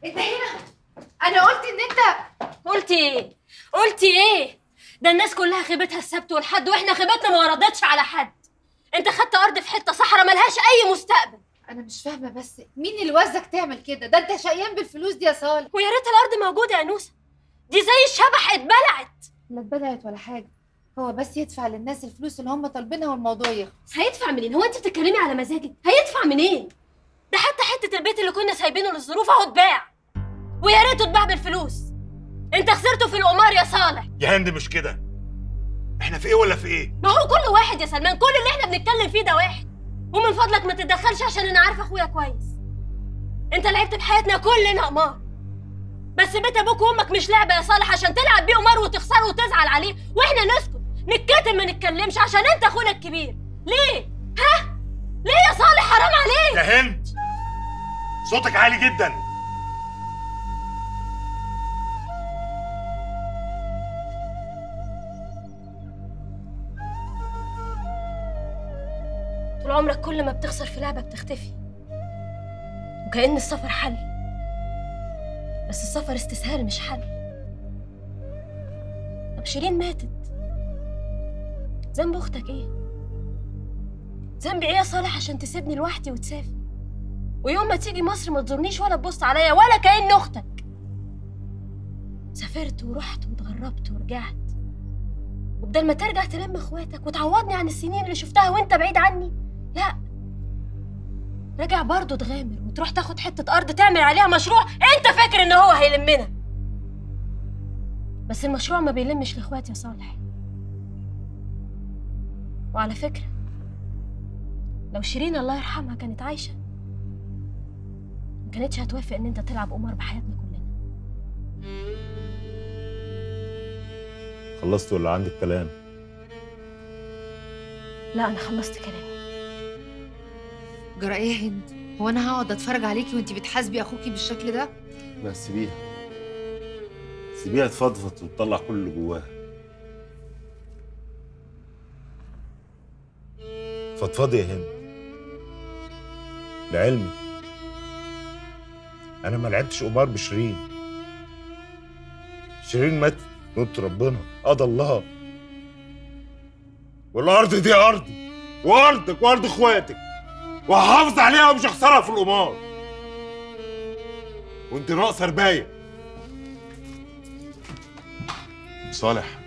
انت هنا انا قلت ان انت قلتي ايه قلتي ايه ده الناس كلها خيبتها السبت والحد واحنا خيبتنا ما وردتش على حد انت خدت ارض في حته صحراء ملهاش اي مستقبل انا مش فاهمه بس مين اللي وزك تعمل كده ده انت شقيان بالفلوس دي يا صالح ويا ريت الارض موجوده يا نوسه دي زي الشبح اتبلعت لا اتبدعت ولا حاجه هو بس يدفع للناس الفلوس اللي هم طالبينها والموضوع يخلص هيدفع منين هو انت بتتكلمي على مزاجك هيدفع منين ده حتى حته البيت اللي كنا سايبينه للظروف اهو اتباع ويا ريته اتباع بالفلوس انت خسرته في القمار يا صالح يا هند مش كده احنا في ايه ولا في ايه ما هو كل واحد يا سلمان كل اللي احنا بنتكلم فيه ده واحد ومن فضلك ما تتدخلش عشان انا عارفه اخويا كويس انت لعبت بحياتنا كلنا قمار بس بيت ابوك وامك مش لعبه يا صالح عشان تلعب بيه قمار وتخسره وتزعل عليه واحنا نسكت نتكاتم ما نتكلمش عشان انت اخونا الكبير ليه ها ليه يا صالح حرام عليك يا هند صوتك عالي جدا طول عمرك كل ما بتخسر في لعبه بتختفي وكأن السفر حل بس السفر استسهال مش حل طب شيرين ماتت ذنب اختك ايه ذنبي ايه يا صالح عشان تسيبني لوحدي وتسافر ويوم ما تيجي مصر ما تزورنيش ولا تبص عليا ولا كأن اختك سافرت ورحت واتغربت ورجعت وبدل ما ترجع تلم اخواتك وتعوضني عن السنين اللي شفتها وانت بعيد عني لا راجع برضه تغامر وتروح تاخد حتة أرض تعمل عليها مشروع أنت فاكر إن هو هيلمنا بس المشروع ما بيلمش لإخواتي يا صالح وعلى فكرة لو شيرين الله يرحمها كانت عايشة ما كانتش هتوافق إن أنت تلعب قمار بحياتنا كلنا خلصت ولا عندك كلام لا أنا خلصت كلامي جرى ايه يا هند هو انا هقعد اتفرج عليكي وانتي بتحاسبي اخوكي بالشكل ده لا سيبيها سيبيها تفضفض وتطلع كل اللي جواها فضفضي يا هند لعلمي انا ما لعبتش قمار بشيرين شيرين ماتت موت ربنا قضى الله والارض دي ارضي وارضك وارض اخواتك وهحافظ عليها ومش هخسرها في القمار وانت ناقصه ربايه صالح